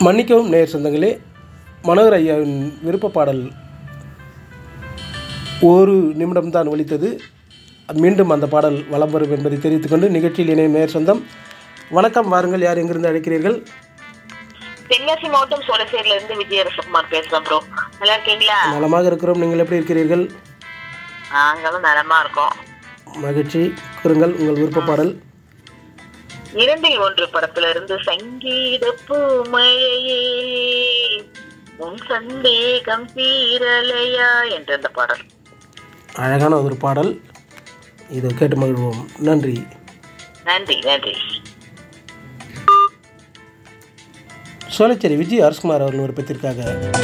மன்னிக்கவும் நேர் சொந்தங்களே மனோகர் ஐயாவின் விருப்ப பாடல் ஒரு நிமிடம்தான் ஒலித்தது மீண்டும் அந்த பாடல் வலம் வரும் என்பதை தெரிவித்துக்கொண்டு நிகழ்ச்சியில் இணையும் நேர் சொந்தம் வணக்கம் வாருங்கள் யார் எங்கிருந்து அழைக்கிறீர்கள் தென்காசி மாவட்டம் சோழசேரில இருந்து விஜயரசகுமார் பேசுறேன் ப்ரோ நல்லா இருக்கீங்களா நலமாக இருக்கிறோம் நீங்கள் எப்படி இருக்கிறீர்கள் நாங்களும் நலமா இருக்கோம் மகிழ்ச்சி கூறுங்கள் உங்கள் விருப்ப பாடல் இரண்டில் ஒன்று படத்துல இருந்து சங்கீத பூமழையே உன் சந்தேகம் தீரலையா என்ற அந்த பாடல் அழகான ஒரு பாடல் இதை கேட்டு மகிழ்வோம் நன்றி நன்றி நன்றி சோலைச்சேரி விஜய் அரசுகுமார் அவர்கள் விருப்பத்திற்காக